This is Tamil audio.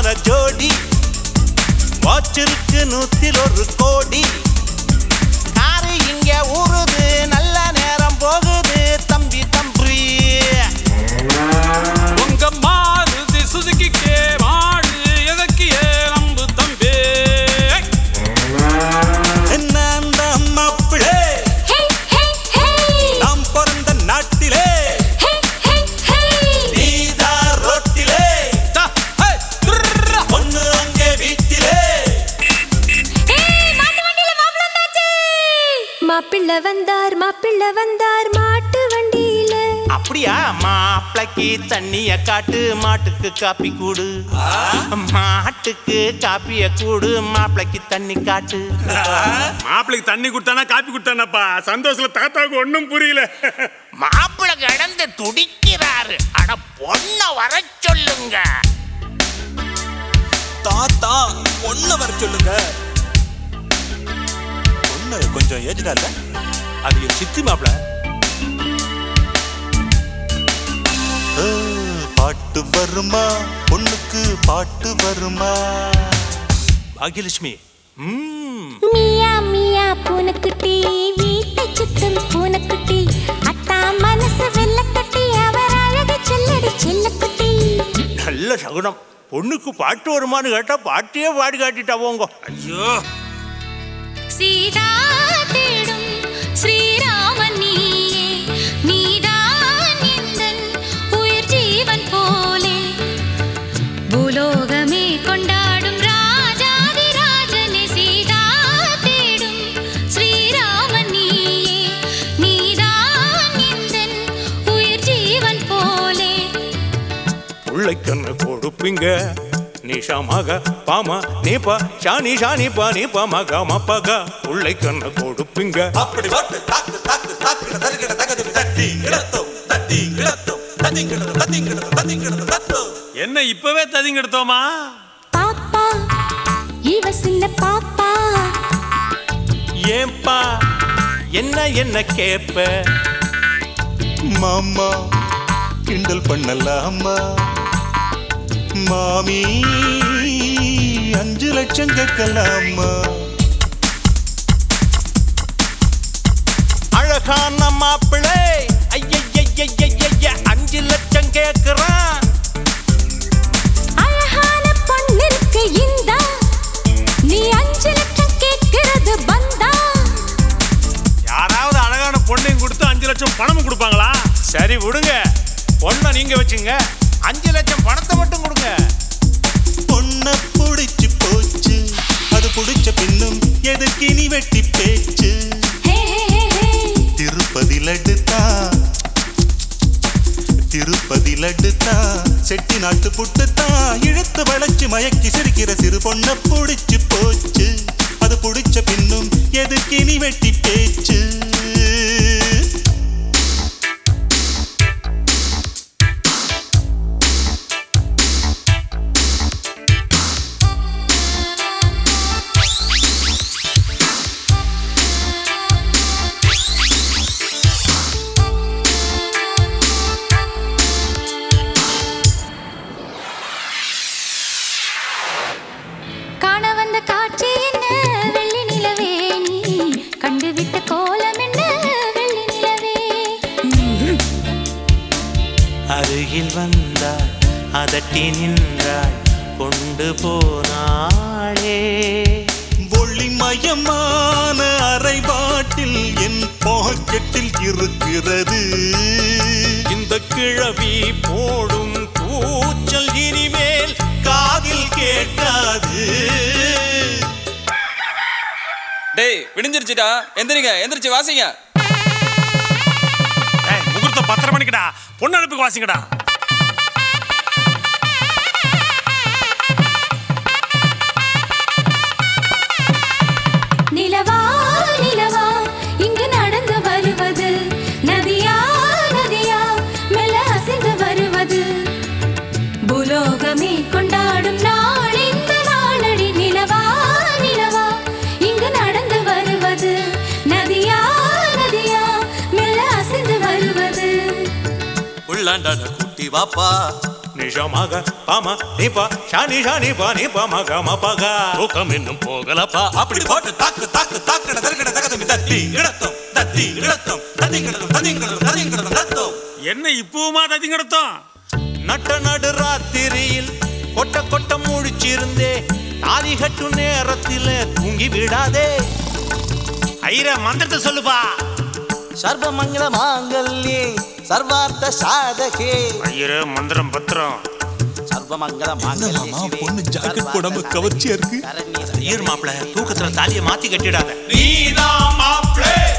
மாலை ஜோடி வாச்சிருக்கு நூத்தில் ஒரு கோடி காரு இங்க ஊறுது நல்ல நேரம் போகுது தம்பி தம்பி உங்க மாருதி சுசுகிக்கே மாடு எதற்கு நம்பு தம்பி என்ன அந்த மாப்பிளே ஹே ஹே ஹே நாம் பிறந்த நாட்டிலே ஹே ஹே ஹே நீதா ரோட்டிலே தா, ஹே, துர்ரா. ஒண்ணு அங்கே வீட்டிலே ஏய் மாட்டு வண்டியில மாப்பிள்ளை வந்தாச்சு மாப்பிள்ளை வந்தார் மாப்பிள்ளை வந்தார் மாட்டு வண்டியில அப்படியா மாப்பிளைக்கு தண்ணிய காட்டு மாட்டுக்கு காப்பி கூடு மாட்டுக்கு காப்பிய கூடு மாப்பிளைக்கு தண்ணி காட்டு மாப்பிளைக்கு தண்ணி கொடுத்தானா காப்பி கொடுத்தானாப்பா சந்தோஷத்துல தாத்தாவுக்கு ஒண்ணும் புரியல மாப்பிளை கிடந்து துடிக்கிறாரு அட பொண்ண வர சொல்லுங்க தாத்தா பொண்ண வர சொல்லுங்க பொண்ணு கொஞ்சம் ஏஜ்டா இல்ல அது என் சித்தி மாப்பிள பாட்டு வருமா பொண்ணுக்கு பாட்டு வருமா பாகியலட்சுமி ம் மியா மியா பூனைக்குட்டி வீட்டை சுத்தும் பூனைக்குட்டி அத்தா மனசு வெள்ளக்கட்டி அவர் அழகு செல்லடி செல்லக்குட்டி நல்ல சகுனம் பொண்ணுக்கு பாட்டு வருமான்னு கேட்டா பாட்டியே பாடி காட்டிட்டா போங்க ஐயோ சீதா தேடும் ஸ்ரீராமன் நீயே நீதான் எந்தன் உயிர் ஜீவன் போலே பூலோகமே கொண்டாடும் ராஜாதி ராஜனே சீதா தேடும் ஸ்ரீராமன் நீயே நீதான் எந்தன் உயிர் ஜீவன் போலே உள்ளைக்கண்ணு கொடுப்பீங்க நிஷாமாக பாமா நீப்பா ஷானி ஷானி பா நீப்பா மகா மப்பகா உள்ளைக்கண்ணு கொடுப்பீங்க அப்படி பாட்டு தாக்கு தாக்கு தாக்கு தருகிற தகதி தட்டி கிடத்தோம் தட்டி கிடத்தோம் தத்தி கிடத்து தத்தி கிடத்து தத்தி கிடத்து தத்தோம் என்ன இப்பவே ததிங்க எடுத்தோமா பாப்பா இவ சின்ன பாப்பா ஏன்பா என்ன என்ன கேப்ப மாமா கிண்டல் பண்ணலாமா மாமி அஞ்சு லட்சம் கேட்கலாமா அழகான மாப்பிள்ளை ஐய அஞ்சு லட்சம் கேக்குறான் அழகான பொண்ணிற்கு இந்த நீ அஞ்சு லட்சம் கேட்கிறது பந்தா யாராவது அழகான பொண்ணையும் கொடுத்து அஞ்சு லட்சம் பணமும் கொடுப்பாங்களா சரி விடுங்க பொண்ணை நீங்க வச்சுங்க அஞ்சு லட்சம் பணத்தை மட்டும் கொடுங்க பொண்ண புடிச்சு போச்சு அது புடிச்ச பின்னும் எதுக்கு நீ வெட்டி பேச்சு ஹே ஹே ஹே ஹே திருப்பதி லட்டு தான் திருப்பதி லட்டு தான் செட்டி நாட்டு புட்டு தான் இழுத்து வளைச்சு மயக்கி சிரிக்கிற சிறு பொண்ண புடிச்சு போச்சு அது புடிச்ச பின்னும் எதுக்கு நீ வெட்டி பேச்சு காண வந்த காட்சி என்ன வெள்ளி நிலவே நீ கண்டுவிட்ட கோலம் என்ன வெள்ளி நிலவே அருகில் வந்தாள் அதட்டி நின்றாள் கொண்டு போனாளே ஒளிமயமான அரைபாட்டில் என் பாக்கெட்டில் இருக்கிறது இந்த கிழவி போடும் கூச்சல் இனிமேல் காதில் கேட்காது டேய் விடிஞ்சிருச்சுடா எந்திரிங்க எந்திரிச்சு வாசிங்க ஏய், முகூர்த்தம் பத்தரை மணிக்குடா பொண்ணு அனுப்புக்கு வாசிங்கடா நிலவா நிலவா இங்கு நடந்து வருவது நதியா நதியா மெல்ல அசைந்து வருவது பூலோகமே கொண்டாடும் நாள் இந்த நாளடி நிலவா நிலவா இங்கு நடந்து வருவது நதியா நதியா மெல்ல அசைந்து வருவது உள்ளாண்டான குட்டி வாப்பா நீ ஷமாக பாமா நீப்பா ஷானி ஷானி பா நீப்பா மக மபகா தூக்கம் இன்னும் போகலப்பா அப்படி போட்டு தாக்கு தாக்கு தாக்கிட தருகிட தகதமி தட்டி கிடத்தும் தட்டி கிடத்தும் ததிங்கிடதும் ததிங்கிடதும் ததிங்கிடதும் தத்தும் என்ன இப்பவுமா தத்தி கிடத்தோம் நட்ட நடு ராத்திரியில் கொட்ட கொட்ட முழிச்சிருந்தே தாலி கட்டும் நேரத்தில தூங்கி விடாதே ஐர மந்திரத்தை சொல்லுப்பா சர்வமங்கள மாங்கல்யே சர்வார்த்த சாதகே ஐயர மந்திரம் பத்திரம் சர்வமங்கள மாங்கல்யே பொண்ணு ஜாக்கெட் போடாம கவர்ச்சியா இருக்கு ஐயர் மாப்பிள தூக்கத்துல தாலியை மாத்தி கட்டிடாத நீதான் மாப்பிளே